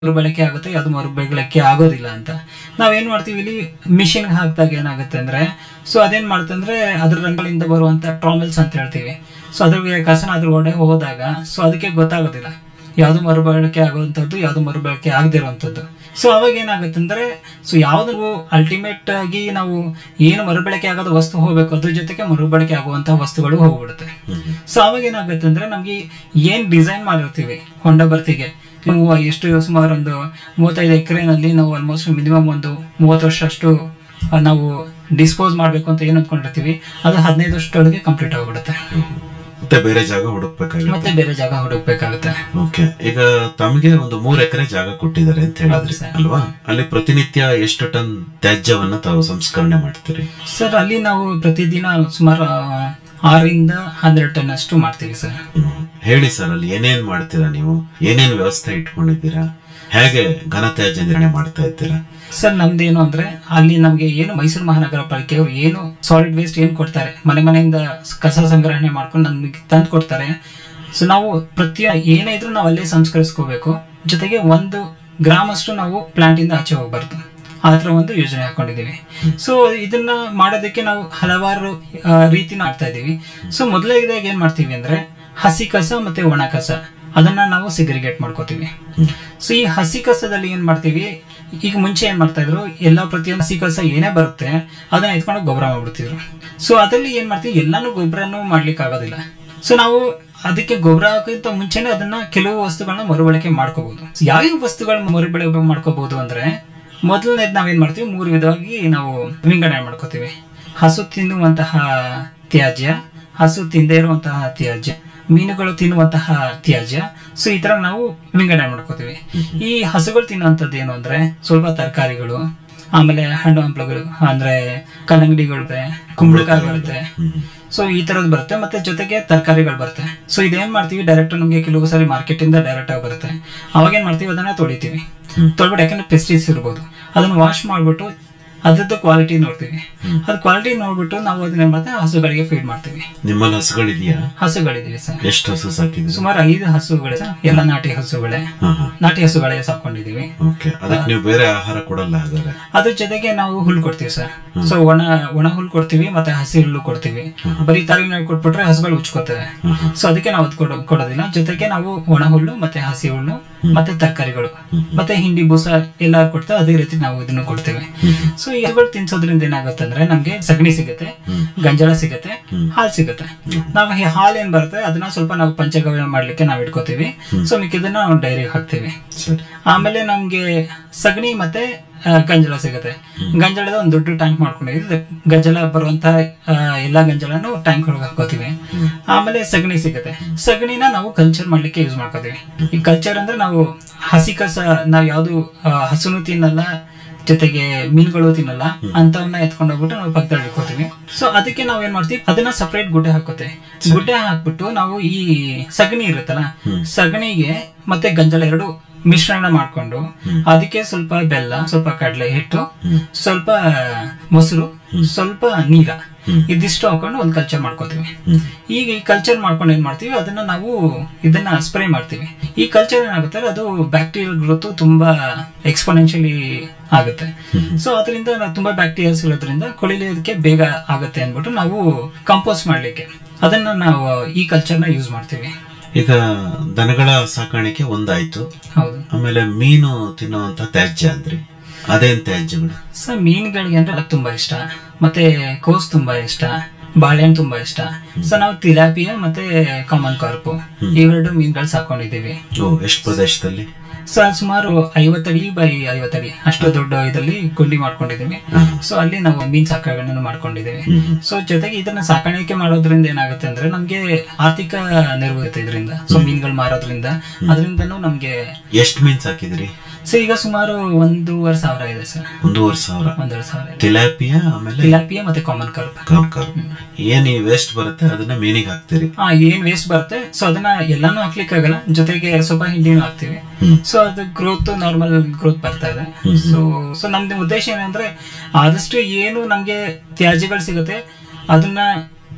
ಮರುಬಳಕೆ ಆಗುತ್ತೆ ಯಾವ್ದು ಮರುಬಳಕೆ ಆಗೋದಿಲ್ಲ ಅಂತ ನಾವೇನ್ ಮಾಡ್ತೀವಿ ಇಲ್ಲಿ ಮಿಷಿನ್ ಹಾಕಿದಾಗ ಏನಾಗುತ್ತೆ ಅಂದ್ರೆ ಸೊ ಅದೇನ್ ಮಾಡುತ್ತೆ ಅಂದ್ರೆ ಅದ್ರ ರಂಗಳಿಂದ ಬರುವಂತ ಟ್ರಾಮೆಲ್ಸ್ ಅಂತ ಹೇಳ್ತೀವಿ ಸೊ ಅದ್ರ ಕಸನ ಅದ್ರ ಒಡೆ ಹೋದಾಗ ಸೊ ಅದಕ್ಕೆ ಗೊತ್ತಾಗೋದಿಲ್ಲ ಯಾವ್ದು ಮರುಬಳಕೆ ಆಗುವಂಥದ್ದು ಯಾವ್ದು ಮರುಬಳಕೆ ಆಗದಿರುವಂಥದ್ದು ಸೊ ಅವಾಗ ಏನಾಗುತ್ತೆ ಅಂದ್ರೆ ಸೊ ಯಾವ್ದು ಅಲ್ಟಿಮೇಟ್ ಆಗಿ ನಾವು ಏನು ಮರುಬಳಕೆ ಆಗೋದು ವಸ್ತು ಹೋಗ್ಬೇಕು ಅದ್ರ ಜೊತೆಗೆ ಮರುಬಳಕೆ ಆಗುವಂತಹ ವಸ್ತುಗಳು ಹೋಗ್ಬಿಡುತ್ತೆ ಸೊ ಅವಾಗ ಏನಾಗುತ್ತೆ ಅಂದ್ರೆ ನಮ್ಗೆ ಏನ್ ಡಿಸೈನ್ ಮಾಡಿರ್ತೀವಿ ಹೊಂಡ ಬರ್ತಿಗೆ ನೀವು ಎಷ್ಟು ಸುಮಾರು ಒಂದು ಮೂವತ್ತೈದು ಎಕರೆನಲ್ಲಿ ನಾವು ಆಲ್ಮೋಸ್ಟ್ ಮಿನಿಮಮ್ ಒಂದು ಮೂವತ್ತು ವರ್ಷ ಅಷ್ಟು ಆ, ನಾವು ಡಿಸ್ಪೋಸ್ ಮಾಡ್ಬೇಕು ಅಂತ ಏನು ಅಂದ್ಕೊಂಡಿರ್ತೀವಿ ಅದು ಹದಿನೈದು ವರ್ಷದೊಳಗೆ ಕಂಪ್ಲೀಟ್ ಆಗ್ಬಿಡುತ್ತೆ ಮತ್ತೆ ಬೇರೆ ಜಾಗ ಹುಡುಕ್ಬೇಕಾಗುತ್ತೆ ಮತ್ತೆ ಬೇರೆ ಜಾಗ ಹುಡುಕ್ಬೇಕಾಗುತ್ತೆ ಓಕೆ ಈಗ ತಮಗೆ ಒಂದು ಮೂರ್ ಎಕರೆ ಜಾಗ ಕೊಟ್ಟಿದ್ದಾರೆ ಅಂತ ಹೇಳಿದ್ರಿ ಹೌದು ಸರ್. ಅಲ್ವಾ ಅಲ್ಲಿ ಪ್ರತಿನಿತ್ಯ ಎಷ್ಟು ಟನ್ ತ್ಯಾಜ್ಯವನ್ನ ತಾವು ಸಂಸ್ಕರಣೆ ಮಾಡ್ತೀರಿ ಸರ್ ಅಲ್ಲಿ ನಾವು ಪ್ರತಿದಿನ ಸುಮಾರು ಆ, ಆರರಿಂದ ಹನ್ನೆರಡು ಟನ್ ಅಷ್ಟು ಮಾಡ್ತೀವಿ ಸರ್ ಹ್ಮ್. ಹೇಳಿ ಸರ್ ಅಲ್ಲಿ ಏನೇನ್ ಮಾಡ್ತೀರಾ ನೀವು ಏನೇನ್ ವ್ಯವಸ್ಥೆ ಇಟ್ಕೊಂಡಿದ್ದೀರಾ ಹೇಗೆ ಘನ ತ್ಯಾಜ್ಯ ನಿರ್ವಹಣೆ ಮಾಡ್ತಾ ಇದ್ದೀರಾ ಸರ್ ನಮ್ದೇನು ಅಂದ್ರೆ ಅಲ್ಲಿ ನಮ್ಗೆ ಏನು ಮೈಸೂರು ಮಹಾನಗರ ಪಾಲಿಕೆಯವರು ಏನು ಸಾಲಿಡ್ ವೇಸ್ಟ್ ಏನ್ ಕೊಡ್ತಾರೆ ಮನೆ ಮನೆಯಿಂದ ಕಸ ಸಂಗ್ರಹಣೆ ಮಾಡ್ಕೊಂಡು ನಮ್ಗೆ ತಂದು ಕೊಡ್ತಾರೆ ಸೊ ನಾವು ಪ್ರತಿ ಏನೇ ಇದ್ರೂ ನಾವು ಅಲ್ಲೇ ಸಂಸ್ಕರಿಸ್ಕೋಬೇಕು ಜೊತೆಗೆ ಒಂದು ಗ್ರಾಮ್ ಅಷ್ಟು ನಾವು ಪ್ಲಾಂಟ್ ಇಂದ ಆಚೆ ಹೋಗ್ಬಾರ್ದು ಆ ಥರ ಒಂದು ಯೋಜನೆ ಹಾಕೊಂಡಿದೀವಿ ಸೊ ಇದನ್ನ ಮಾಡೋದಕ್ಕೆ ನಾವು ಹಲವಾರು ಆ, ರೀತಿ ಮಾಡ್ತಾ ಇದೀವಿ ಸೊ ಮೊದಲನೇದಾಗಿ ಏನ್ ಮಾಡ್ತೀವಿ ಅಂದ್ರೆ ಹಸಿ ಕಸ ಮತ್ತೆ ಒಣ ಕಸ ಅದನ್ನ ನಾವು ಸಿಗ್ರಿಗೇಟ್ ಮಾಡ್ಕೋತೀವಿ ಸೊ ಈ ಹಸಿ ಕಸದಲ್ಲಿ ಏನ್ ಮಾಡ್ತೀವಿ ಈಗ ಮುಂಚೆ ಏನ್ ಮಾಡ್ತಾ ಇದ್ರು ಎಲ್ಲಾ ಪ್ರತಿಯೊಂದು ಹಸಿ ಕಸ ಏನೇ ಬರುತ್ತೆ ಅದನ್ನ ಎತ್ಕೊಂಡು ಗೊಬ್ಬರ ಮಾಡ್ಬಿಡ್ತಿದ್ರು ಸೊ ಅದಲ್ಲಿ ಏನ್ ಮಾಡ್ತೀವಿ ಎಲ್ಲಾನು ಗೊಬ್ಬರನು ಮಾಡ್ಲಿಕ್ಕೆ ಆಗೋದಿಲ್ಲ ಸೊ ನಾವು ಅದಕ್ಕೆ ಗೊಬ್ಬರ ಹಾಕೋಕ್ಕಿಂತ ಮುಂಚೆನೆ ಅದನ್ನ ಕೆಲವು ವಸ್ತುಗಳನ್ನ ಮರುಬಳಕೆ ಮಾಡ್ಕೋಬಹುದು ಯಾವ್ಯಾವ ವಸ್ತುಗಳನ್ನ ಮರುಬಳಕೆ ಮಾಡ್ಕೋಬಹುದು ಅಂದ್ರೆ ಮೊದಲನೇದ್ ನಾವೇನ್ ಮಾಡ್ತೀವಿ ಮೂರು ವಿಧವಾಗಿ ನಾವು ವಿಂಗಡಣೆ ಮಾಡ್ಕೋತೀವಿ ಹಸು ತಿನ್ನುವಂತಹ ತ್ಯಾಜ್ಯ ಹಸು ತಿಂದೇ ಇರುವಂತಹ ತ್ಯಾಜ್ಯ ಮೀನುಗಳು ತಿನ್ನುವಂತಹ ತ್ಯಾಜ್ಯ ಸೊ ಈ ತರ ನಾವು ವಿಂಗಡಣೆ ಮಾಡ್ಕೋತೀವಿ ಈ ಹಸುಗಳು ತಿನ್ನುವಂಥದ್ದು ಏನು ಅಂದ್ರೆ ಸ್ವಲ್ಪ ತರಕಾರಿಗಳು ಆಮೇಲೆ ಹಣ್ಣು ಹಂಪಲುಗಳು ಅಂದ್ರೆ ಕಲ್ಲಂಗಡಿಗಳು ಬರುತ್ತೆ ಕುಂಬಳಕಾಯಿ ಬರುತ್ತೆ ಸೊ ಈ ತರದ್ ಬರುತ್ತೆ ಮತ್ತೆ ಜೊತೆಗೆ ತರಕಾರಿಗಳು ಬರುತ್ತೆ ಸೊ ಇದೇನ್ ಮಾಡ್ತೀವಿ ಡೈರೆಕ್ಟ್ ನಮಗೆ ಕೆಲವು ಸಾರಿ ಮಾರ್ಕೆಟ್ ಇಂದ ಡೈರೆಕ್ಟ್ ಆಗಿ ಬರುತ್ತೆ ಅವಾಗ ಏನ್ ಮಾಡ್ತೀವಿ ಅದನ್ನ ತೊಳಿತೀವಿ ತೊಳ್ಬಿಟ್ಟು ಯಾಕಂದ್ರೆ ಪೆಸ್ಟಿಸ್ ಇರ್ಬೋದು ಅದನ್ನ ವಾಶ್ ಮಾಡ್ಬಿಟ್ಟು ಅದ್ರದ್ದು ಕ್ವಾಲಿಟಿ ನೋಡ್ತೀವಿ ಅದ್ ಕ್ವಾಲಿಟಿ ನೋಡ್ಬಿಟ್ಟು ನಾವು ಅದನ್ನ ಏನ್ ಮಾಡ್ತೀವಿ ಹಸುಗಳಿಗೆ ಫೀಡ್ ಮಾಡ್ತೀವಿ ನಿಮ್ಮಲ್ಲಿ ಹಸುಗಳಿದೆಯಾ ಹಸುಗಳಿದೀವಿ ಸರ್ ಎಷ್ಟು ಹಸು ಸಾಕಿದ್ರಿ ಸುಮಾರು ಐದು ಹಸುಗಳೇ ಸರ್ ಎಲ್ಲ ನಾಟಿ ಹಸುಗಳೇ ಹಾ ಹಾ ನಾಟಿ ಹಸುಗಳೇ ಸಾಕೊಂಡಿದೀವಿ ಓಕೆ ಅದಕ್ಕೆ ನೀವು ಬೇರೆ ಆಹಾರ ಕೊಡಲ್ಲ ಹಾಗಾದ್ರೆ ಅದ್ರ ಜೊತೆಗೆ ನಾವು ಹುಲ್ ಕೊಡ್ತೀವಿ ಸರ್ ಸೊ ಒಣ ಒಣ ಹುಲ್ ಕೊಡ್ತೀವಿ ಮತ್ತೆ ಹಸಿ ಹುಲ್ಲು ಕೊಡ್ತೀವಿ ಬರೀ ತರಗಿನ ಕೊಟ್ಬಿಟ್ರೆ ಹಸುಗಳು ಉಚ್ಕೋತವೆ ಸೊ ಅದಕ್ಕೆ ನಾವು ಅದ್ ಕೊಡೋ ಕೊಡೋದಿಲ್ಲ ಜೊತೆಗೆ ನಾವು ಒಣ ಹುಲ್ಲು ಮತ್ತೆ ಹಸಿ ಹುಲ್ಲು ಮತ್ತೆ ತರಕಾರಿಗಳು ಮತ್ತೆ ಹಿಂಡಿ ಬೂಸ ಎಲ್ಲ ಕೊಡ್ತೇವೆ ಅದೇ ರೀತಿ ನಾವು ಇದನ್ನು ಕೊಡ್ತೇವೆ ಸೊ ಈ ಹಸುಗಳು ತಿನ್ಸೋದ್ರಿಂದ ಏನಾಗುತ್ತೆ ಅಂದ್ರೆ ನಮ್ಗೆ ಸಗಣಿ ಸಿಗುತ್ತೆ ಗಂಜಲ ಸಿಗುತ್ತೆ ಹಾಲು ಸಿಗುತ್ತೆ ನಾವು ಈ ಹಾಲು ಏನ್ ಬರುತ್ತೆ ಅದನ್ನ ಸ್ವಲ್ಪ ನಾವು ಪಂಚಗವ್ಯ ಮಾಡ್ಲಿಕ್ಕೆ ನಾವು ಇಟ್ಕೋತೀವಿ ಸೊ ಮಿಕ್ಕಿದನ್ನ ನಾವು ಡೈರಿಗೆ ಹಾಕ್ತೀವಿ ಸರಿ ಆಮೇಲೆ ನಮ್ಗೆ ಸಗಣಿ ಮತ್ತೆ ಆ, ಗಂಜಲ ಸಿಗುತ್ತೆ ಗಂಜಲದ ಒಂದು ದೊಡ್ಡ ಟ್ಯಾಂಕ್ ಮಾಡ್ಕೊಂಡಿದ್ವಿ ಗಂಜಲ ಬರುವಂತ ಆ, ಎಲ್ಲಾ ಗಂಜಲನು ಟ್ಯಾಂಕ್ ಒಳಗೆ ಹಾಕೋತೀವಿ ಆಮೇಲೆ ಸಗಣಿ ಸಿಗುತ್ತೆ ಸಗಣಿನ ನಾವು ಕಲ್ಚರ್ ಮಾಡ್ಲಿಕ್ಕೆ ಯೂಸ್ ಮಾಡ್ಕೋತೀವಿ ಈ ಕಲ್ಚರ್ ಅಂದ್ರೆ ನಾವು ಹಸಿ ಕಸ ನಾವ್ ಯಾವ್ದು ಆ, ಹಸುನು ತಿನ್ನಲ್ಲ ಜೊತೆಗೆ ಮೀನುಗಳು ತಿನ್ನಲ್ಲ ಅಂತವನ್ನ ಎತ್ಕೊಂಡು ಹೋಗ್ಬಿಟ್ಟು ನಾವು ಪಕ್ಕದಲ್ಲಿ ಇಟ್ಕೋತೀವಿ ಸೊ ಅದಕ್ಕೆ ನಾವ್ ಏನ್ ಮಾಡ್ತೀವಿ ಅದನ್ನ ಸಪರೇಟ್ ಗುಡ್ಡೆ ಹಾಕೋತೀವಿ ಗುಡ್ಡೆ ಹಾಕ್ಬಿಟ್ಟು ನಾವು ಈ ಸಗಣಿ ಇರುತ್ತಲ್ಲ ಸಗಣಿಗೆ ಮತ್ತೆ ಗಂಜಲ ಎರಡು ಮಿಶ್ರಣ ಮಾಡ್ಕೊಂಡು ಅದಕ್ಕೆ ಸ್ವಲ್ಪ ಬೆಲ್ಲ ಸ್ವಲ್ಪ ಕಡಲೆ ಹಿಟ್ಟು ಸ್ವಲ್ಪ ಮೊಸರು ಸ್ವಲ್ಪ ನೀರ ಇದಿಷ್ಟು ಹಾಕೊಂಡು ಒಂದು ಕಲ್ಚರ್ ಮಾಡ್ಕೋತೀವಿ ಈಗ ಈ ಕಲ್ಚರ್ ಮಾಡ್ಕೊಂಡು ಏನ್ ಮಾಡ್ತೀವಿ ಅದನ್ನ ನಾವು ಇದನ್ನ ಸ್ಪ್ರೇ ಮಾಡ್ತೀವಿ ಈ ಕಲ್ಚರ್ ಏನಾಗುತ್ತೆ ಅಂದ್ರೆ ಅದು ಬ್ಯಾಕ್ಟೀರಿಯಲ್ ಗ್ರೋತ್ ತುಂಬಾ ಎಕ್ಸ್ಪೊನೆನ್ಷಿಯಲಿ ಆಗುತ್ತೆ ಸೊ ಅದರಿಂದ ನಾವು ತುಂಬಾ ಬ್ಯಾಕ್ಟೀರಿಯಾಸ್ ಇರೋದ್ರಿಂದ ಕೊಳಿಲಿಯೋದಕ್ಕೆ ಬೇಗ ಆಗುತ್ತೆ ಅಂದ್ಬಿಟ್ಟು ನಾವು ಕಂಪೋಸ್ಟ್ ಮಾಡ್ಲಿಕ್ಕೆ ಅದನ್ನ ನಾವು ಈ ಕಲ್ಚರ್ನ ಯೂಸ್ ಮಾಡ್ತೀವಿ ಈಗ ದನಗಳ ಸಾಕಾಣಿಕೆ ಒಂದಾಯ್ತು ಹೌದು ಆಮೇಲೆ ಮೀನು ತಿನ್ನುವಂತ ತ್ಯಾಜ್ಯ ಅಂದ್ರಿ ಅದೇನ್ ತ್ಯಾಜ್ಯಗಳು ಸರ್ ಮೀನುಗಳಿಗೆ ಅಂದ್ರೆ ಅದು ತುಂಬಾ ಇಷ್ಟ ಮತ್ತೆ ಕೋಸ್ ತುಂಬಾ ಇಷ್ಟ ಬಾಳೆಹಣ್ಣು ತುಂಬಾ ಇಷ್ಟ ಸೊ ನಾವು ತಿಲಾಪಿಯಾ ಮತ್ತೆ ಕಾಮನ್ ಕಾರ್ಪು ಇವೆರಡು ಮೀನುಗಳು ಸಾಕೊಂಡಿದ್ದೀವಿ ಓ ಎಷ್ಟು ಪ್ರದೇಶದಲ್ಲಿ ಸೊ ಸುಮಾರು ಐವತ್ತಡಿ ಬೈ ಐವತ್ತಡಿ ಅಷ್ಟು ದೊಡ್ಡ ಇದರಲ್ಲಿ ಗುಂಡಿ ಮಾಡ್ಕೊಂಡಿದ್ದೀವಿ ಸೊ ಅಲ್ಲಿ ನಾವು ಮೀನ್ ಸಾಕಾಣಿಕೆಯನ್ನು ಮಾಡ್ಕೊಂಡಿದ್ದೀವಿ ಸೊ ಜೊತೆಗೆ ಇದನ್ನ ಸಾಕಾಣಿಕೆ ಮಾಡೋದ್ರಿಂದ ಏನಾಗುತ್ತೆ ಅಂದ್ರೆ ನಮ್ಗೆ ಆರ್ಥಿಕ ನೆರವು ಇರುತ್ತೆ ಇದರಿಂದ ಸೊ ಮೀನುಗಳು ಮಾರೋದ್ರಿಂದ ಅದರಿಂದನೂ ನಮ್ಗೆ ಎಷ್ಟು ಮೀನ್ ಸಾಕಿದ್ರಿ ಸೊ ಈಗ ಸುಮಾರು ಒಂದೂವರೆ ಸಾವಿರ ಇದೆ ಸರ್ ಒಂದೂವರೆ ಸಾವಿರ ಒಂದೂವರೆ ಸಾವಿರ ಇದೆ ತಿಲಾಪಿಯಾ ಆಮೇಲೆ ತಿಲಾಪಿಯಾ ಮತ್ತೆ ಕಾಮನ್ ಕಾರ್ಪ್ ಕಾರ್ಕರ್ ಏನ್ ಈ ವೇಸ್ಟ್ ಬರುತ್ತೆ ಅದನ್ನ ಮೀನಿಗೆ ಹಾಕ್ತೀರಿ ಹಾ ಏನ್ ವೇಸ್ಟ್ ಬರುತ್ತೆ ಸೊ ಅದನ್ನ ಎಲ್ಲಾನು ಹಾಕ್ಲಿಕ್ಕೆ ಆಗಲ್ಲ ಜೊತೆಗೆ ಸ್ವಲ್ಪ ಹಿಂಡಿನೂ ಹಾಕ್ತಿವಿ ಸೊ ಅದು ಗ್ರೋತ್ ನಾರ್ಮಲ್ ಗ್ರೋತ್ ಬರ್ತಾ ಇದೆ ಸೊ ಸೊ ನಮ್ದು ಉದ್ದೇಶ ಏನಂದ್ರೆ ಆದಷ್ಟು ಏನು ನಮ್ಗೆ ತ್ಯಾಜ್ಯಗಳು ಸಿಗುತ್ತೆ ಅದನ್ನ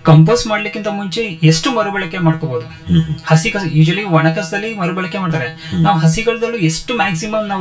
ಕಂಪೋಸ್ಟ್ ಮಾಡ್ಲಿಕ್ಕಿಂತ ಮುಂಚೆ ಎಷ್ಟು ಮರುಬಳಕೆ ಮಾಡ್ಕೋಬಹುದು ಹ್ಮ್ ಹ್ಮ್. ಹಸಿ ಕಸ ಯೂಶಲಿ ಒಣ ಕಸದಲ್ಲಿ ಮರುಬಳಕೆ ಮಾಡ್ತಾರೆ ನಾವು ಹಸಿಗಳದಲ್ಲೂ ಎಷ್ಟು ಮ್ಯಾಕ್ಸಿಮಮ್ ನಾವು